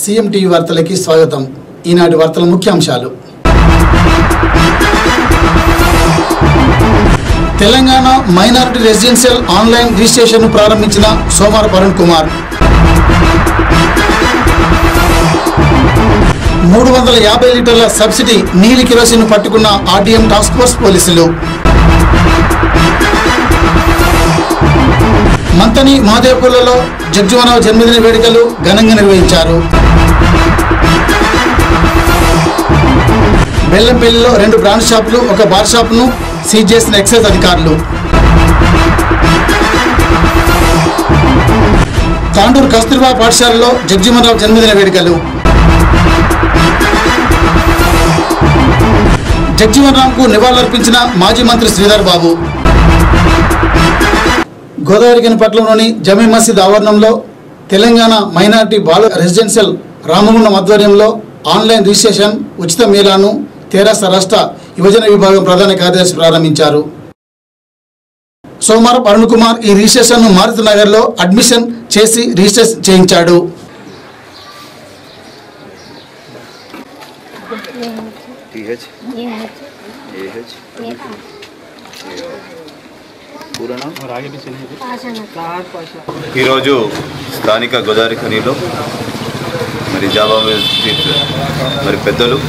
CM TV వార్తలకి స్వాగతం ఈనాటి వార్తల ముఖ్యాంశాలు Telangana minority residential online registration ప్రారంభించిన సోమార్ అరుణ్ కుమార్ మూడు వందల యాభై లీటర్ల సబ్సిడీ నీలి కిరోసిన్ పట్టుకున్న ఆర్డీఎం టాస్క్ ఫోర్స్ పోలీసులు మంతని మహదేవ్పూర్లలో జగ్జీవనరావు జన్మదిన వేడుకలు ఘనంగా నిర్వహించారు బెల్లంపల్లిలో రెండు బ్రాండ్ షాపులు ఒక బార్ షాపును సీజ్ చేసిన ఎక్సైజ్ అధికారులు తాండూరు కస్తూర్బా పాఠశాలలో జగ్జీవనరావు జన్మదిన వేడుకలు జగ్జీవనరాంకు నివాళులర్పించిన మాజీ మంత్రి శ్రీధర్ బాబు గోదావరి పట్నంలోని జమీ మసీద్ ఆవరణంలో తెలంగాణ మైనార్టీ బాల రెసిడెన్షియల్ రామగుండం ఆధ్వర్యంలో ఆన్లైన్ రిజిస్ట్రేషన్ ఉచిత మేళాను తెరాస రాష్ట్ర యువజన విభాగం ప్రధాన కార్యదర్శి ప్రారంభించారు సోమవారం అరుణ్ కుమార్ ఈ రిజిస్ట్రేషన్ను మారుతి నగర్లో అడ్మిషన్ చేసి రిజిస్ట్రేషన్ చేయించాడు टीएच एएच पूरा नाम ఈరోజు స్థానిక గోదావరి ఖనిలో మరి జాబా స్ట్రీట్ మరి పెద్దలు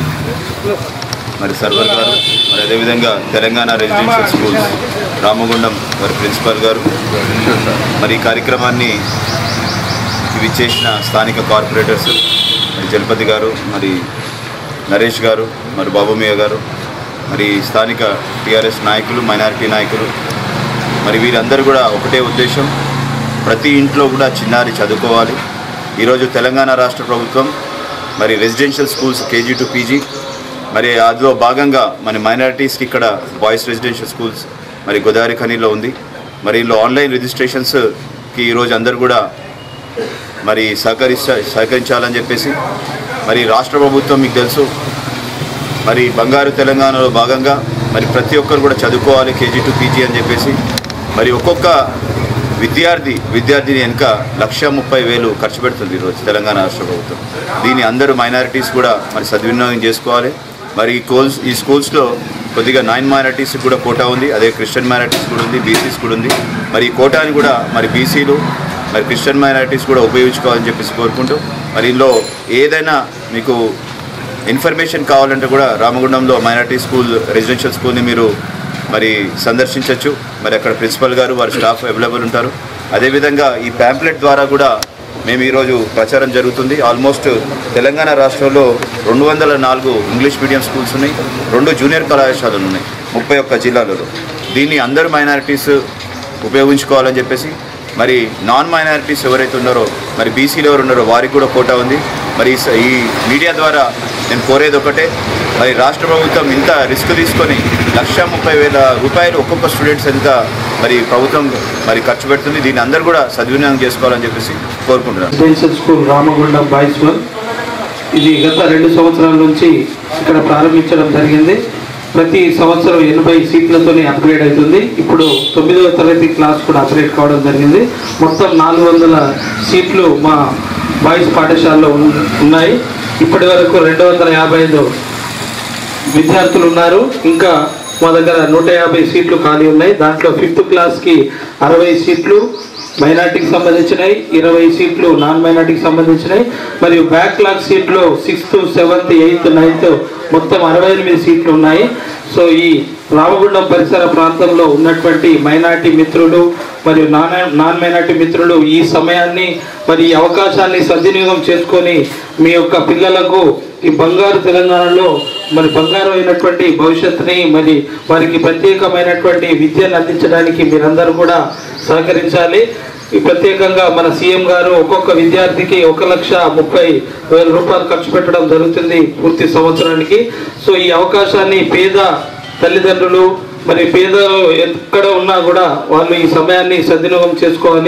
మరి సర్వర్ గారు మరి అదేవిధంగా తెలంగాణ రెసిడెన్షియల్ స్కూల్స్ రామగుండం మరి ప్రిన్సిపల్ గారు మరి ఈ కార్యక్రమాన్ని ఇవి చేసిన స్థానిక కార్పొరేటర్స్ మరి జలపతి గారు మరి నరేష్ గారు మరి బాబుమియ గారు మరి స్థానిక టీఆర్ఎస్ నాయకులు మైనారిటీ నాయకులు మరి వీరందరూ కూడా ఒకటే ఉద్దేశం ప్రతి ఇంట్లో కూడా చిన్నారి చదువుకోవాలి ఈరోజు తెలంగాణ రాష్ట్ర ప్రభుత్వం మరి residential schools KG to PG మరి అందులో భాగంగా మన మైనారిటీస్కి ఇక్కడ బాయ్స్ రెసిడెన్షియల్ స్కూల్స్ మరి గోదావరి ఖనిలో ఉంది మరి ఇందులో ఆన్లైన్ రిజిస్ట్రేషన్స్కి ఈరోజు అందరూ కూడా మరి సహకరిస్తా సహకరించాలని చెప్పేసి మరి రాష్ట్ర ప్రభుత్వం మీకు తెలుసు మరి బంగారు తెలంగాణలో భాగంగా మరి ప్రతి ఒక్కరు కూడా చదువుకోవాలి కేజీ టు పీజీ అని చెప్పేసి మరి ఒక్కొక్క విద్యార్థి విద్యార్థిని వెనుక లక్ష ముప్పై వేలు ఖర్చు పెడుతుంది ఈరోజు తెలంగాణ రాష్ట్ర ప్రభుత్వం దీన్ని అందరూ మైనారిటీస్ కూడా మరి సద్వినియోగం చేసుకోవాలి మరి ఈ కోల్స్ ఈ స్కూల్స్లో కొద్దిగా నైన్ మైనారిటీస్ కూడా కోటా ఉంది అదే క్రిస్టియన్ మైనారిటీస్ కూడా ఉంది బీసీస్ కూడా ఉంది మరి ఈ కోటాని కూడా మరి బీసీలు మరి క్రిస్టియన్ మైనారిటీస్ కూడా ఉపయోగించుకోవాలని చెప్పేసి కోరుకుంటూ మరి ఇందులో ఏదైనా మీకు ఇన్ఫర్మేషన్ కావాలంటే కూడా రామగుండంలో మైనార్టీ స్కూల్ రెసిడెన్షియల్ స్కూల్ని మీరు మరి సందర్శించవచ్చు మరి అక్కడ ప్రిన్సిపల్ గారు వారి స్టాఫ్ అవైలబుల్ ఉంటారు అదేవిధంగా ఈ ప్యాంప్లెట్ ద్వారా కూడా మేము ఈరోజు ప్రచారం జరుగుతుంది ఆల్మోస్ట్ తెలంగాణ రాష్ట్రంలో రెండు వందల నాలుగు ఇంగ్లీష్ మీడియం స్కూల్స్ ఉన్నాయి రెండు జూనియర్ కళాశాలలు ఉన్నాయి ముప్పై ఒక్క జిల్లాలలో దీన్ని అందరు మైనారిటీస్ ఉపయోగించుకోవాలని చెప్పేసి మరి నాన్ మైనారిటీస్ ఎవరైతే ఉన్నారో మరి బీసీలు ఎవరు ఉన్నారో వారికి కూడా కోటా ఉంది మరి ఈ స- ఈ మీడియా ద్వారా నేను కోరేది ఒకటే మరి రాష్ట్ర ప్రభుత్వం ఇంత రిస్క్ తీసుకొని లక్ష ముప్పై వేల రూపాయలు ఒక్కొక్క స్టూడెంట్స్ ఎంత మరి ప్రభుత్వం మరి ఖర్చు పెడుతుంది దీన్ని అందరూ కూడా సద్వినియోగం చేసుకోవాలని చెప్పేసి కోరుకుంటున్నాను residential school Ramagundam boys one ఇది గత రెండు సంవత్సరాల నుంచి ఇక్కడ ప్రారంభించడం జరిగింది ప్రతి సంవత్సరం ఎనభై సీట్లతోనే అప్గ్రేడ్ అవుతుంది ఇప్పుడు తొమ్మిదవ తరగతి క్లాస్ కూడా అప్గ్రేడ్ కావడం జరిగింది మొత్తం నాలుగు వందల సీట్లు మా బాయ్స్ పాఠశాలలో ఉన్- ఉన్నాయి ఇప్పటి వరకు రెండు వందల యాభై ఐదు విద్యార్థులు ఉన్నారు ఇంకా మా దగ్గర నూట యాభై సీట్లు ఖాళీ ఉన్నాయి దాంట్లో ఫిఫ్త్ క్లాస్కి అరవై సీట్లు మైనార్టీకి సంబంధించినవి ఇరవై సీట్లు నాన్ మైనార్టీకి సంబంధించినవి మరియు బ్యాక్లాగ్ సీట్లు సిక్స్త్ సెవెంత్ ఎయిత్ నైన్త్ మొత్తం అరవై ఎనిమిది సీట్లు ఉన్నాయి సో ఈ రామగుండం పరిసర ప్రాంతంలో ఉన్నటువంటి మైనార్టీ మిత్రులు మరియు నాన్ నాన్ మైనార్టీ మిత్రులు ఈ సమయాన్ని మరి ఈ అవకాశాన్ని సద్వినియోగం చేసుకొని మీ యొక్క పిల్లలకు ఈ బంగారు తెలంగాణలో మరి బంగారు అయినటువంటి భవిష్యత్తుని మరి వారికి ప్రత్యేకమైనటువంటి విద్యను అందించడానికి మీరందరూ కూడా సహకరించాలి ఈ ప్రత్యేకంగా మన సీఎం గారు ఒక్కొక్క విద్యార్థికి ఒక లక్ష ముప్పై వేల రూపాయలు ఖర్చు పెట్టడం జరుగుతుంది పూర్తి సంవత్సరానికి సో ఈ అవకాశాన్ని పేద తల్లిదండ్రులు మరి పేదలు ఎక్కడ ఉన్నా కూడా వాళ్ళు ఈ సమయాన్ని సద్వినియోగం చేసుకోవాలి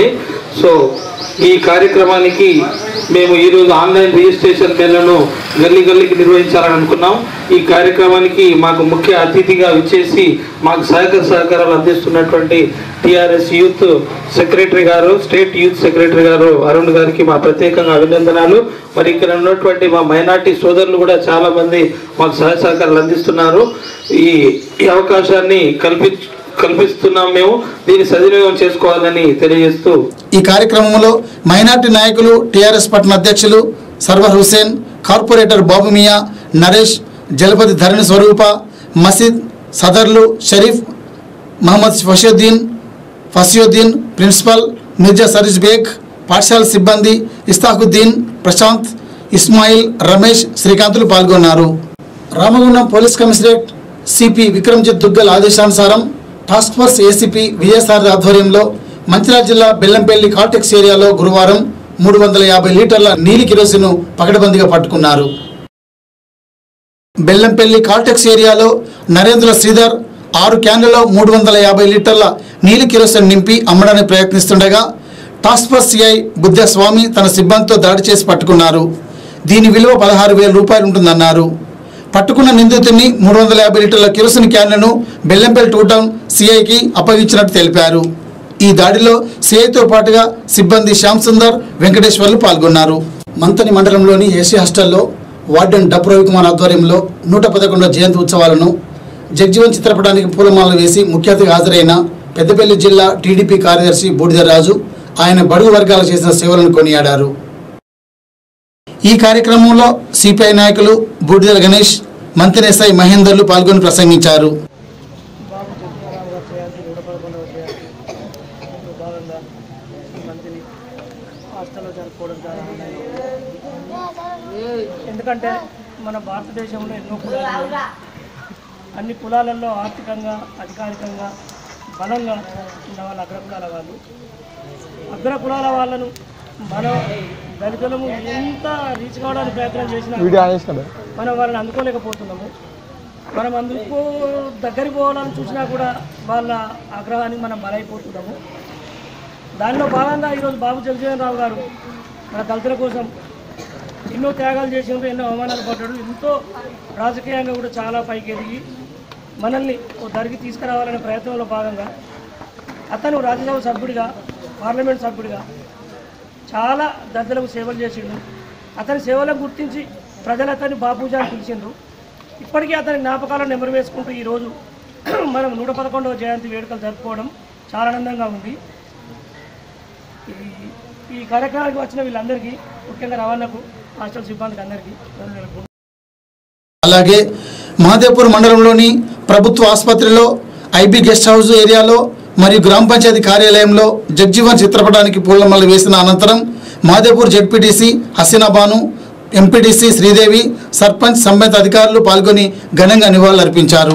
సో ఈ కార్యక్రమానికి మేము ఈరోజు ఆన్లైన్ రిజిస్ట్రేషన్ మేళను గల్లీ గల్లీకి నిర్వహించాలని అనుకున్నాం ఈ కార్యక్రమానికి మాకు ముఖ్య అతిథిగా విచ్చేసి మాకు సహకార సహకారాలు అందిస్తున్నటువంటి టిఆర్ఎస్ యూత్ సెక్రటరీ గారు స్టేట్ యూత్ సెక్రటరీ గారు అరుణ్ గారికి మా ప్రత్యేకంగా అభినందనాలు మరి ఇక్కడ ఉన్నటువంటి మా మైనార్టీ సోదరులు కూడా చాలా మంది మాకు సహాయ సహకారాలు అందిస్తున్నారు ఈ ఈ అవకాశాన్ని కల్పి కల్పిస్తున్నాం మేము దీన్ని సద్వినియోగం చేసుకోవాలని తెలియజేస్తూ ఈ కార్యక్రమంలో మైనార్టీ నాయకులు టీఆర్ఎస్ పట్టణ అధ్యక్షులు సర్వర్ హుసేన్ కార్పొరేటర్ బాబు మియా నరేష్ జలపతి ధరణి స్వరూప మసీద్ సదర్లు షరీఫ్ మహమ్మద్ ఫషుద్దీన్ ఫసియుద్దీన్ ప్రిన్సిపల్ మిర్జా సరీజ్ బేగ్ పాఠశాల సిబ్బంది ఇస్తాకుద్దీన్ ప్రశాంత్ ఇస్మాయిల్ రమేష్ శ్రీకాంతులు పాల్గొన్నారు Ramagundam police commissionerate CP Vikramjit Duggal ఆదేశానుసారం టాస్క్ ఫోర్స్ ఏసీపీ విఎస్ఆర్ ఆధ్వర్యంలో మంచిర్యాల జిల్లా బెల్లంపల్లి కార్టెక్స్ ఏరియాలో గురువారం మూడు వందల యాభై లీటర్ల నీలి కిరోసిన్ను పకడ్బందీగా పట్టుకున్నారు బెల్లంపల్లి కార్టెక్స్ ఏరియాలో నరేంద్ర శ్రీధర్ ఆరు క్యాన్లలో మూడు వందల యాభై లీటర్ల నీలి కిరోసిన్ నింపి అమ్మడానికి ప్రయత్నిస్తుండగా టాస్క్ ఫోర్స్ సిఐ బుద్ధస్వామి తన సిబ్బందితో దాడి చేసి పట్టుకున్నారు దీని విలువ పదహారు వేల రూపాయలు ఉంటుందన్నారు పట్టుకున్న నిందితుడిని మూడు వందల యాభై లీటర్ల కిరోసిన్ క్యాన్లను బెల్లంపల్లి టూ టౌన్ సిఐకి అప్పగించినట్టు తెలిపారు ఈ దాడిలో సిఐతో పాటుగా సిబ్బంది శ్యామ్ సుందర్ వెంకటేశ్వర్లు పాల్గొన్నారు మంతని మండలంలోని ఏసీ హాస్టల్లో వార్డెన్ డప్ రవికుమార్ ఆధ్వర్యంలో నూట పదకొండవ జయంతి ఉత్సవాలను జగ్జీవన్ చిత్రపటానికి పూలమాలలు వేసి ముఖ్య అతిథిగా హాజరైన పెద్దపల్లి జిల్లా టీడీపీ కార్యదర్శి బూడిద రాజు ఆయన బడుగు వర్గాలు చేసిన సేవలను కొనియాడారు ఈ కార్యక్రమంలో సిపిఐ నాయకులు బూడిదల గణేష్ మంత్రి ఎస్ఐ మహేందర్లు పాల్గొని ప్రసంగించారు బాబు జగన్మోహన్ గారి జయంతి నూట పదకొండవ జయంతి ఇందులో భాగంగా ఈ మంత్ని హాస్టల్లో జరుపుకోవడం చాలా ఆనందంగా ఉంది. ఎందుకంటే మన భారతదేశంలో ఎన్నో కులాలు ఉన్నాయి. అన్ని కులాలలో ఆర్థికంగా అధికారికంగా బలంగా ఉన్న వాళ్ళు అగ్ర కులాల వాళ్ళు అగ్ర కులాల వాళ్ళను మనం దళితులము ఎంత రీచ్ కావడానికి ప్రయత్నం చేసినా మనం వాళ్ళని అందుకోలేకపోతున్నాము మనం అందుకు దగ్గరికి పోవాలని చూసినా కూడా వాళ్ళ ఆగ్రహానికి మనం బలైపోతున్నాము దానిలో భాగంగా ఈరోజు బాబు జగజీవన్ రావు గారు మన దళితుల కోసం ఎన్నో త్యాగాలు చేసినారు ఎన్నో అవమానాలు పడ్డాడు ఎంతో రాజకీయంగా కూడా చాలా పైకి ఎదిగి మనల్ని ఓ దరికి తీసుకురావాలనే ప్రయత్నంలో భాగంగా అతను రాజ్యసభ సభ్యుడిగా పార్లమెంట్ సభ్యుడిగా చాలా దద్దలకు సేవలు చేసిండు అతని సేవలను గుర్తించి ప్రజలు అతన్ని బాపూజా అని పిలిచిండ్రు ఇప్పటికీ అతని జ్ఞాపకాలను నెమరు వేసుకుంటూ ఈరోజు మనం నూట పదకొండవ జయంతి వేడుకలు జరుపుకోవడం చాలా ఆనందంగా ఉంది ఈ- ఈ కార్యక్రమానికి వచ్చిన వీళ్ళందరికీ ముఖ్యంగా రవాణాకు హాస్టల్ సిబ్బందికి అందరికీ ధన్యవాదాలు. అలాగే మహదేవ్పూర్ మండలంలోని ప్రభుత్వ ఆసుపత్రిలో ఐబీ గెస్ట్ హౌస్ ఏరియాలో మరియు గ్రామ పంచాయతీ కార్యాలయంలో జగ్జీవన్ చిత్రపటానికి పూలమాలలు వేసిన అనంతరం మహదేవ్పూర్ జెడ్పీటీసీ హసీనాబాను ఎంపీటీసీ శ్రీదేవి సర్పంచ్ సంబంధిత అధికారులు పాల్గొని ఘనంగా నివాళులర్పించారు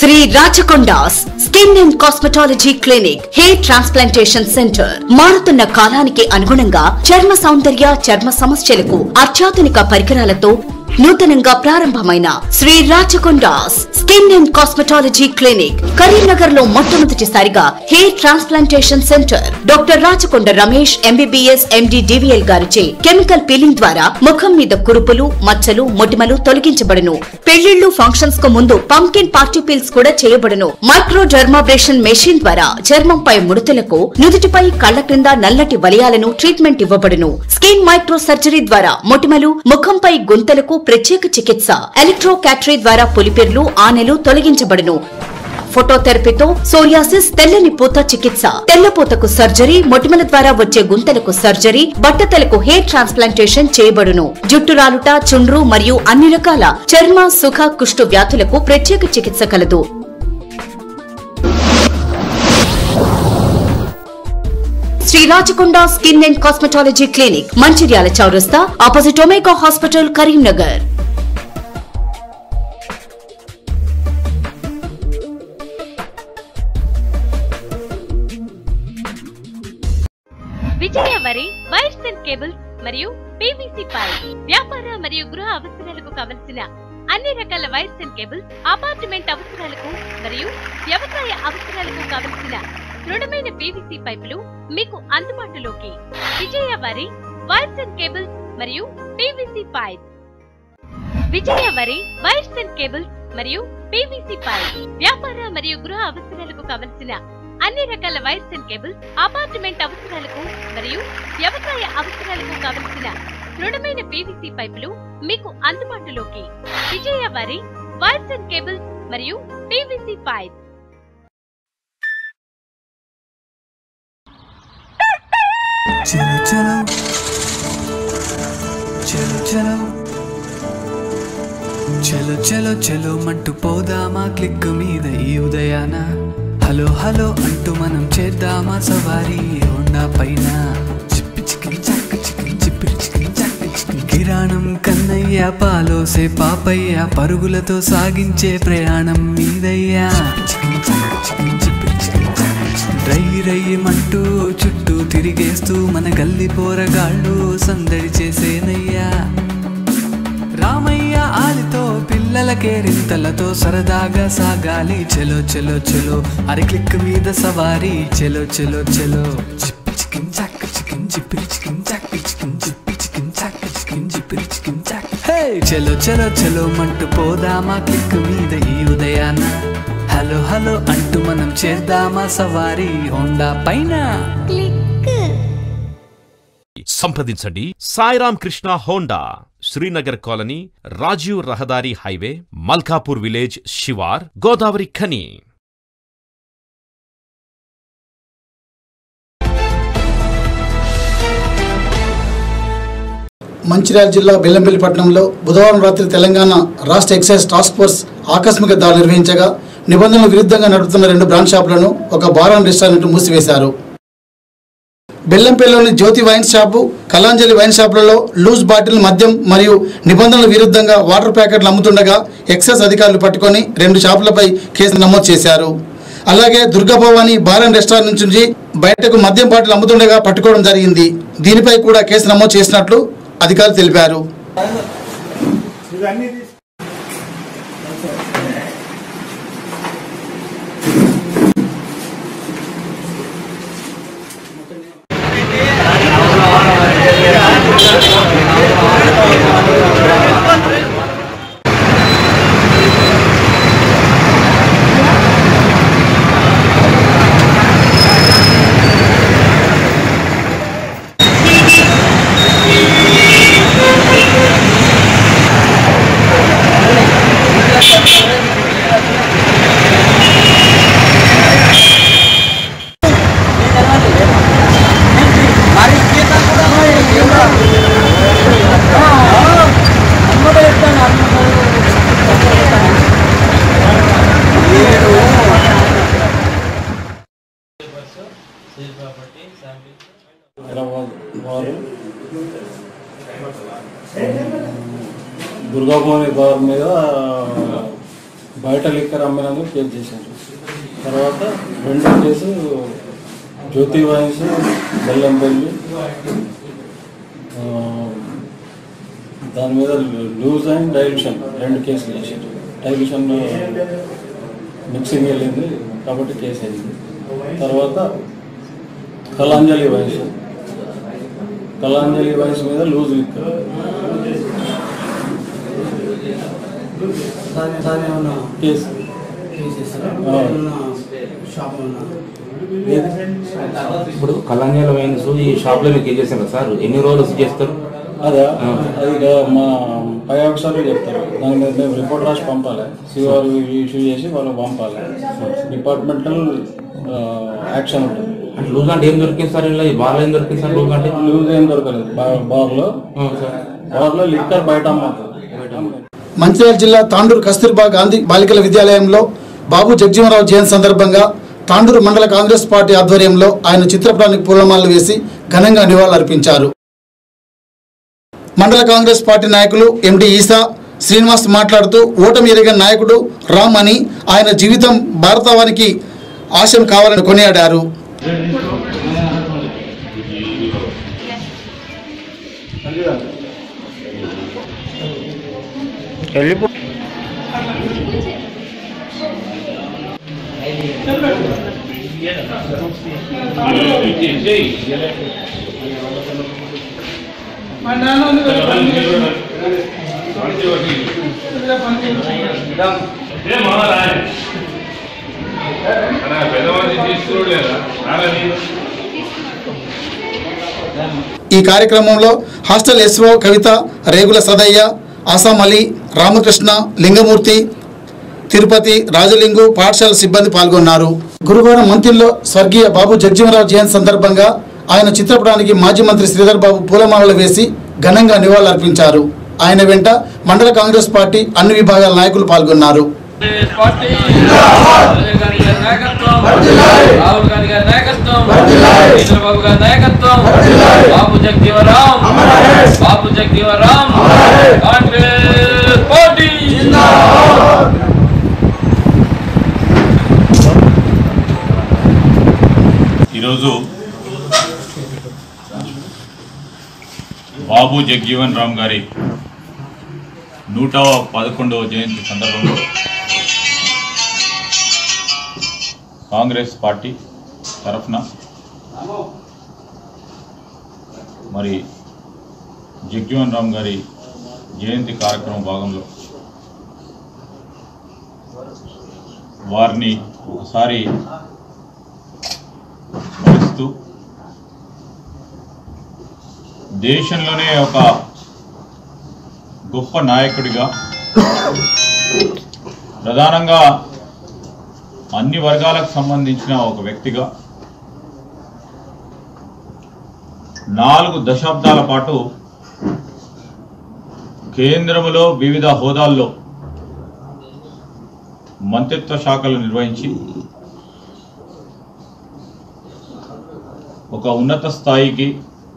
Sri Rachakonda's skin and cosmetology clinic hair transplantation centre మారుతున్న కాలానికి అనుగుణంగా చర్మ సౌందర్య చర్మ సమస్యలకు అత్యాధునిక పరికరాలతో నూతనంగా ప్రారంభమైన Sri Rachakonda's skin and cosmetology clinic Karimnagar లో మొట్టమొదటిసారిగా hair transplantation centre doctor Rachakonda Ramesh MBBS MD DVL గారిచే కెమికల్ పీలింగ్ ద్వారా ముఖం మీద కురుపులు మచ్చలు మొటిమలు తొలగించబడును పెళ్లిళ్లు ఫంక్షన్స్ కు ముందు పంకిన్ పార్టీ పీల్స్ కూడా చేయబడును మైక్రో డర్మాబ్రేషన్ మెషిన్ ద్వారా చర్మంపై ముడతలకు నుదుటిపై కళ్ల క్రింద నల్లటి వలయాలను ట్రీట్మెంట్ ఇవ్వబడును స్కిన్ మైక్రో సర్జరీ ద్వారా మొటిమలు ముఖంపై గుంతలకు ప్రత్యేక చికిత్స ఎలక్ట్రో క్యాటరీ ద్వారా పులిపెర్లు ఆనెలు తొలగించబడును ఫోటోథెరపీతో సోరియాసిస్ తెల్లని పూత చికిత్స తెల్లపూతకు సర్జరీ మొటిమల ద్వారా వచ్చే గుంతలకు సర్జరీ బట్టతలకు హెయిర్ ట్రాన్స్ప్లాంటేషన్ చేయబడును జుట్టు రాలుట చుండ్రు మరియు అన్ని రకాల చర్మ సుఖ కుష్టు వ్యాధులకు ప్రత్యేక చికిత్స కలదు Sri Rachakonda skin and cosmetology clinic Mancherial చౌరస్తా opposite Omega hospital Karimnagar Vijaya Vari wires and cables మరియు పీవీసీ పైప్ వ్యాపార మరియు గృహ అవసరాలకు కావలసిన అన్ని రకాల వైర్స్ అండ్ కేబుల్స్ అపార్ట్మెంట్ అవసరాలకు మరియు వ్యవసాయ అవసరాలకు కావలసిన దృఢమైన పీవీసీ పైపులు మీకు అందుబాటులోకి Vijaya Vari wires and cables మరియు PVC pipe Vijaya Vari wires and cables మరియు పీవీసీ పైప్ వ్యాపార మరియు గృహ అవసరాలకు కావలసిన అన్ని రకాల వైర్స్ అండ్ కేబుల్స్ అపార్ట్మెంట్ అవసరాలకు మరియు వ్యవసాయ అవసరాలకు కావలసిన దృఢమైన పీవీసీ పైపులు మీకు అందుబాటులోకి Vijaya Vari wires and cables మరియు పీవీసీ పైప్ చలో చలో చలో చలో చలో చలో చలో మంటూ పోదామా క్లిక్ మీద ఈ ఉదయాన హలో హలో అంటూ మనం చేద్దామా సవారీ హోండా పైన చిప్పి చికిరి చక్క చికిరి చిప్పిరి చికిరి చక్క చికిరి కిరాణం కన్నయ్య పాలోసే పాపయ్య పరుగులతో సాగించే ప్రయాణం మీదయ్యా చికిరి చక్క చికిరి చిప్పిరి చికిరి చక్క చికిరి. రై రయ్యమంటూ చుట్టూ తిరిగేస్తూ మన గల్లి పోరగాళ్ళు సందడి చేసేనయ్యా రామయ్య ఆలితో పిల్లలకే రింతలతో సరదాగా సాగాలి చెలో చెలో చెలో అరి క్లిక్ మీద సవారీ చెలో చెలో చెలో చిప్పి చికిన్ చాక్ చికిన్ చిప్పిరి చికిన్ చాక్ చికిన్ చిప్పి చికిన్ చాక్ చికిన్ చిప్పిరి చికిన్ చాక్ హే చెలో చెలో చెలో మంటూ పోదామా క్లిక్ మీద ఈ ఉదయాన హలో హలో అంటూ మనం చేద్దామా సవారీ హోండా పైన సంప్రదించండి సాయిరామ్ కృష్ణ హోండా శ్రీనగర్ కాలనీ రాజీవ్ రహదారి హైవే మల్కాపూర్ విలేజ్ శివార్ గోదావరి ఖని మంచిర్యాల జిల్లా బెల్లంపల్లి పట్టణంలో బుధవారం రాత్రి తెలంగాణ రాష్ట్ర ఎక్సైజ్ టాస్క్ ఫోర్స్ ఆకస్మిక దాడి నిర్వహించగా నిబంధనలకు విరుద్ధంగా నడుపుతున్న రెండు బ్రాండ్ షాపులను ఒక బారాన్ రెస్టారెంట్ మూసివేశారు బెల్లంపల్లిలోని Jyothi wine shop Kalanjali wine షాపులలో లూజ్ బాటిల్ మద్యం మరియు నిబంధనల విరుద్ధంగా వాటర్ ప్యాకెట్లు అమ్ముతుండగా ఎక్సైజ్ అధికారులు పట్టుకొని రెండు షాపులపై కేసు నమోదు చేశారు అలాగే దుర్గాభవాని బారన్ రెస్టారెంట్ నుంచి బయటకు మద్యం బాటిల్ అమ్ముతుండగా పట్టుకోవడం జరిగింది దీనిపై కూడా కేసు నమోదు చేసినట్లు అధికారులు తెలిపారు దుర్గాభవాని బార్ మీద బయట లిక్కర్ అమ్మినందుకు కేసు చేశారు తర్వాత రెండో కేసు జ్యోతి వైన్స్ బెల్లంపల్లి ఆ, దాని మీద లూజ్ అండ్ డైల్యూషన్ రెండు కేసులు చేశారు డైల్యూషన్ మిక్సింగ్ వెళ్ళింది కాబట్టి కేసు అయింది తర్వాత కలాంజలి వైన్స్ కలాంజలి వైన్స్ మీద లూజ్ లిక్కర్ దాని దాని ఏమన్నా కేసు కేసు చేస్తారా ఆ. ఏమన్నా షాప్ ఏమన్నా ఇప్పుడు కళ్యాణ్యాల వైన్స్ ఈ షాప్ లో మీకు ఏం చేస్తారు సార్ ఎన్ని రోజులు చేస్తారు అదా అది ఇక మా పై ఆఫీసర్లు చెప్తారు దాని మీద మేము రిపోర్ట్ రాసి పంపాలి సిఆర్ ఇష్యూ చేసి వాళ్ళకి పంపాలి డిపార్ట్మెంటల్ యాక్షన్ ఉంటుంది అంటే లూజ్ అంటే ఏం దొరికింది సార్ ఇలా బార్లో ఏం దొరికింది సార్ లూజ్ అంటే లూజ్ ఏం దొరకలేదు బా- బార్లో బార్లో లిక్కర్ బయట అమ్ముతుంది మంచిర్యాల జిల్లా తాండూరు కస్తూర్బా గాంధీ బాలికల విద్యాలయంలో బాబు జగజీవనరావు జయంతి సందర్భంగా తాండూరు మండల కాంగ్రెస్ పార్టీ ఆధ్వర్యంలో ఆయన చిత్రపటానికి పూలమాలలు వేసి ఘనంగా నివాళులర్పించారు మండల కాంగ్రెస్ పార్టీ నాయకులు ఎండి ఈసా శ్రీనివాస్ మాట్లాడుతూ ఓటమి ఎరిగిన నాయకుడు రామ్ అని ఆయన జీవితం భారతవానికి ఆశయం కావాలని కొనియాడారు ఈ కార్యక్రమంలో హాస్టల్ ఎస్ఓ కవిత రేగుల సదయ్య ఆసాం అలీ రామకృష్ణ లింగమూర్తి తిరుపతి రాజలింగు పాఠశాల సిబ్బంది పాల్గొన్నారు గురువారం మంత్రిలో స్వర్గీయ బాబు జగజీవనరావు జయంతి సందర్భంగా ఆయన చిత్రపటానికి మాజీ మంత్రి శ్రీధర్ బాబు పూలమాలలు వేసి ఘనంగా నివాళులర్పించారు ఆయన వెంట మండల కాంగ్రెస్ పార్టీ అన్ని విభాగాల నాయకులు పాల్గొన్నారు రాహుల్ గాంధీ గారి నాయకత్వం చంద్రబాబు గారి నాయకత్వం బాబు జగజీవరాం బాబు జగజీవరాం కాంగ్రెస్ పార్టీ ఈరోజు బాబు జగ్జీవన్ రామ్ గారి నూటవ పదకొండవ జయంతి సందర్భంలో కాంగ్రెస్ పార్టీ తరఫున మరి జగ్జీవన్ రామ్ గారి జయంతి కార్యక్రమం భాగంలో వారిని ఒకసారి స్మరిస్తూ దేశంలోనే ఒక గొప్ప నాయకుడిగా ప్రధానంగా అన్ని వర్గాలకు సంబంధించిన ఒక వ్యక్తిగా నాలుగు దశాబ్దాల పాటు కేంద్రములో వివిధ హోదాల్లో మంత్రిత్వ శాఖలు నిర్వహించి ఒక ఉన్నత స్థాయికి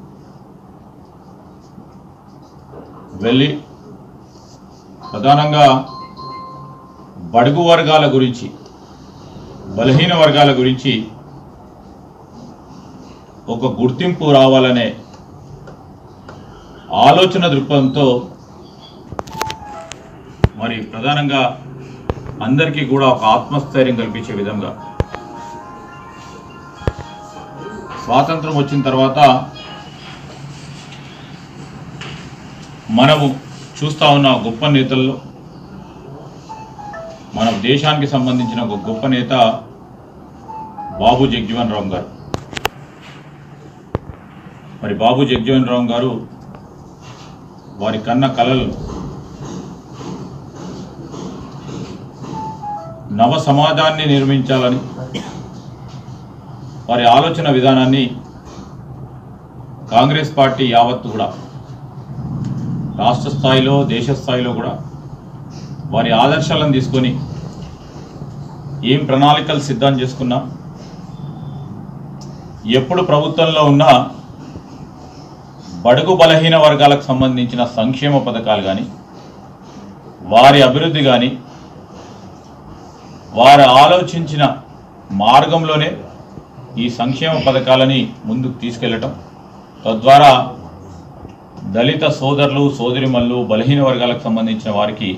వెళ్ళి ప్రధానంగా బడుగు వర్గాల గురించి బలహీన వర్గాల గురించి ఒక గుర్తింపు రావాలనే ఆలోచన దృక్పథంతో మరి ప్రధానంగా అందరికీ కూడా ఒక ఆత్మస్థైర్యం కల్పించే విధంగా స్వాతంత్రం వచ్చిన తర్వాత మనము చూస్తా ఉన్న గొప్ప నేతల్లో మన దేశానికి సంబంధించిన ఒక గొప్ప నేత బాబు జగ్జీవన్ రామ్ గారు మరి బాబు జగ్జీవన్ రామ్ గారు వారి కన్న కలలు నవ సమాజాన్ని నిర్మించాలని వారి ఆలోచన విధానాన్ని కాంగ్రెస్ పార్టీ యావత్తు కూడా రాష్ట్ర స్థాయిలో దేశ స్థాయిలో కూడా వారి ఆదర్శాలను తీసుకొని ఏం ప్రణాళికలు సిద్ధం చేసుకున్నా ఎప్పుడు ప్రభుత్వంలో ఉన్నా బడుగు బలహీన వర్గాలకు సంబంధించిన సంక్షేమ పథకాలు కానీ వారి అభివృద్ధి కానీ వారు ఆలోచించిన మార్గంలోనే ఈ సంక్షేమ పథకాలని ముందుకు తీసుకెళ్ళటం తద్వారా దళిత సోదరులు సోదరిమల్లు బలహీన వర్గాలకు సంబంధించిన వారికి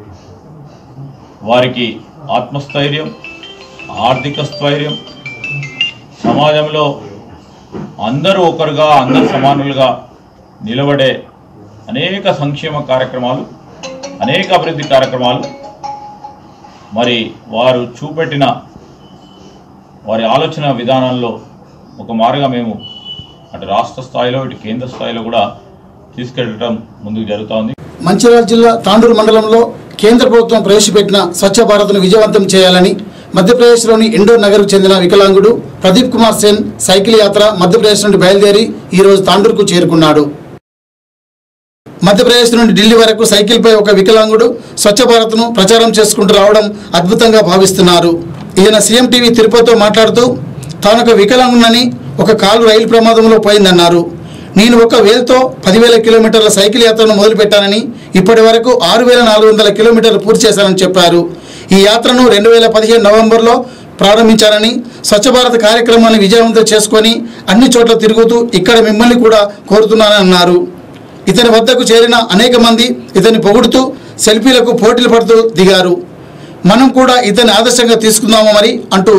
వారికి ఆత్మస్థైర్యం ఆర్థిక స్థైర్యం సమాజంలో అందరూ ఒకరుగా అందరు సమానులుగా నిలబడే అనేక సంక్షేమ కార్యక్రమాలు అనేక అభివృద్ధి కార్యక్రమాలు మరి వారు చూపెట్టిన వారి ఆలోచన విధానంలో ఒక మారుగా మేము అటు రాష్ట్ర స్థాయిలో ఇటు కేంద్ర స్థాయిలో కూడా తీసుకెళ్ళటం ముందుకు జరుగుతోంది మంచిర్యాల జిల్లా తాండూరు మండలంలో కేంద్ర ప్రభుత్వం ప్రవేశపెట్టిన స్వచ్ఛ భారత్ను విజయవంతం చేయాలని మధ్యప్రదేశ్లోని ఇండోర్ నగర్కు చెందిన వికలాంగుడు ప్రదీప్ కుమార్ సేన్ సైకిల్ యాత్ర మధ్యప్రదేశ్ నుండి బయలుదేరి ఈరోజు తాండూరుకు చేరుకున్నాడు మధ్యప్రదేశ్ నుండి ఢిల్లీ వరకు సైకిల్పై ఒక వికలాంగుడు స్వచ్ఛ భారత్ను ప్రచారం చేసుకుంటూ రావడం అద్భుతంగా భావిస్తున్నారు ఈయన సీఎం టీవీ తిరుపతితో మాట్లాడుతూ తానొక వికలాంగునని ఒక కాలు రైలు ప్రమాదంలో పోయిందన్నారు నేను ఒక వేలతో పదివేల కిలోమీటర్ల సైకిల్ యాత్రను మొదలుపెట్టానని ఇప్పటి వరకు ఆరు వేల నాలుగు వందల కిలోమీటర్లు పూర్తి చేశానని చెప్పారు ఈ యాత్రను రెండు వేల పదిహేను నవంబర్లో ప్రారంభించారని స్వచ్ఛ భారత్ కార్యక్రమాన్ని విజయవంతం చేసుకొని అన్ని చోట్ల తిరుగుతూ ఇక్కడ మిమ్మల్ని కూడా కోరుతున్నానని అన్నారు ఇతని వద్దకు చేరిన అనేక మంది ఇతన్ని పొగుడుతూ సెల్ఫీలకు పోటీలు పడుతూ దిగారు మనం కూడా ఇతన్ని ఆదర్శంగా తీసుకుందాము మరి అంటూ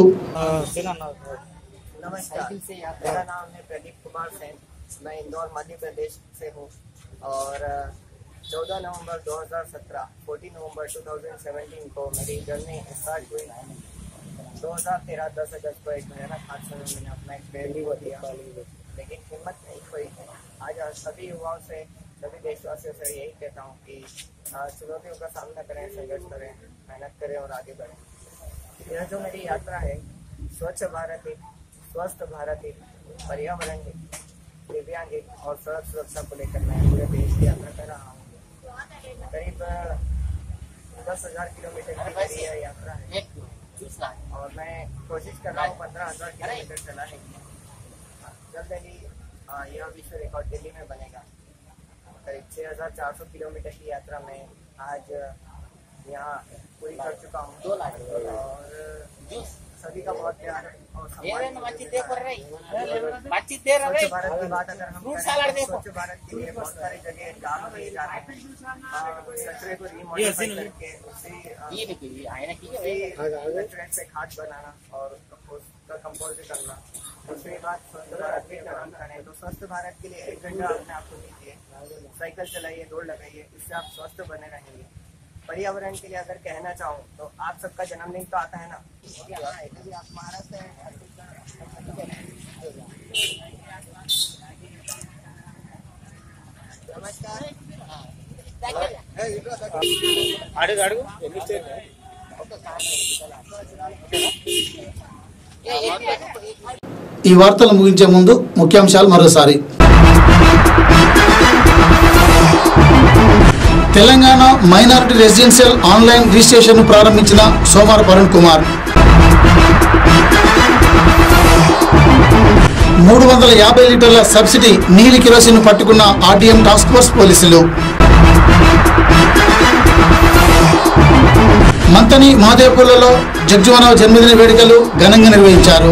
नमस्कार मेरा नाम है प्रदीप कुमार सेन मैं इंदौर मध्य प्रदेश से हूँ और चौदह नवंबर 2017 14 नवंबर 2017 को मेरी जर्नी स्टार्ट हुई 2013 दस अगस्त को एक भयानक हादसे में मैंने अपना एक पैर भी दिया लेकिन हिम्मत नहीं खोई आज सभी युवाओं से सभी देशवासियों से यही कहता हूँ कि अ, चुनौतियों का सामना करें संघर्ष करें मेहनत करें और आगे बढ़ें यह जो मेरी यात्रा है स्वच्छ भारत हित स्वस्थ भारत हित पर्यावरण हित दिव्यांग हित और सड़क सुरक्षा को लेकर मैं पूरे देश की यात्रा कर रहा हूँ करीब दस हजार किलोमीटर की मेरी यह यात्रा है और मैं कोशिश कर रहा हूँ पंद्रह हजार किलोमीटर चलाने की जल्द ही अ, यह विश्व रिकॉर्ड दिल्ली में बनेगा करीब छः हजार चार सौ किलोमीटर की यात्रा में आज यहाँ पूरी कर चुका हूँ और सभी का बहुत प्यार और सम्मान स्वच्छ भारत की बात अगर हम करें तो स्वच्छ भारत के लिए बहुत सारी जगह काम किए जा रहे हैं अ, कचरे को रिमोडिफाई करके उसी अ, उसी कचरे से खाद बनाना और उसका कंपोज करना दूसरी बात स्वस्थ भारत की अगर हम करें तो स्वस्थ भारत के लिए एक घंटा अपने आप को दीजिए साइकिल चलाइए दौड़ लगाइए इससे आप स्वस्थ बने रहेंगे पर्यावरण के लिए अगर कहना चाहूँ तो आप सबका जन्मदिन तो आता है ना हाँ, यदि आप महाराष्ट्र అడుగు అడుగు ఎన్ని స్టేట్ ఈ వార్తలు ముగించే ముందు ముఖ్యాంశాలు మరోసారి Telangana minority residential online registration ప్రారంభించిన సోమార్ పరుణ్ కుమార్ మూడు వందల యాభై లీటర్ల సబ్సిడీ నీలి కిరోసిన్ పట్టుకున్న ఆర్టీఎం టాస్క్ ఫోర్స్ పోలీసులు మంతని మహదేవ్పూర్లలో జగ్జీవనరావు జన్మదిన వేడుకలు ఘనంగా నిర్వహించారు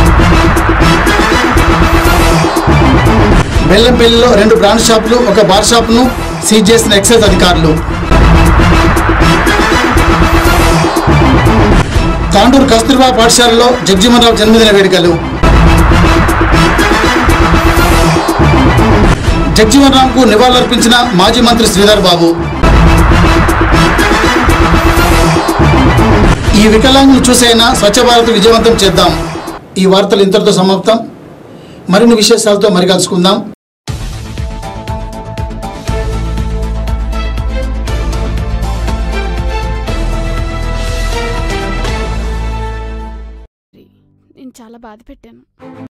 బెల్లంపల్లిలో రెండు బ్రాండ్ షాపులు ఒక బార్ షాపును సీజ్ చేసిన ఎక్సైజ్ అధికారులు తాండూరు కస్తూర్బా పాఠశాలలో జగ్జీవనరావు జన్మదిన వేడుకలు జగ్జీవనరాంకు నివాళులర్పించిన మాజీ మంత్రి శ్రీధర్ బాబు ఈ వికలాంగులు చూసైనా స్వచ్ఛ భారత్ విజయవంతం చేద్దాం ఈ వార్తలు ఇంతటితో సమాప్తం మరిన్ని విశేషాలతో మరి కలుసుకుందాం నేను చాలా బాధ పెట్టాను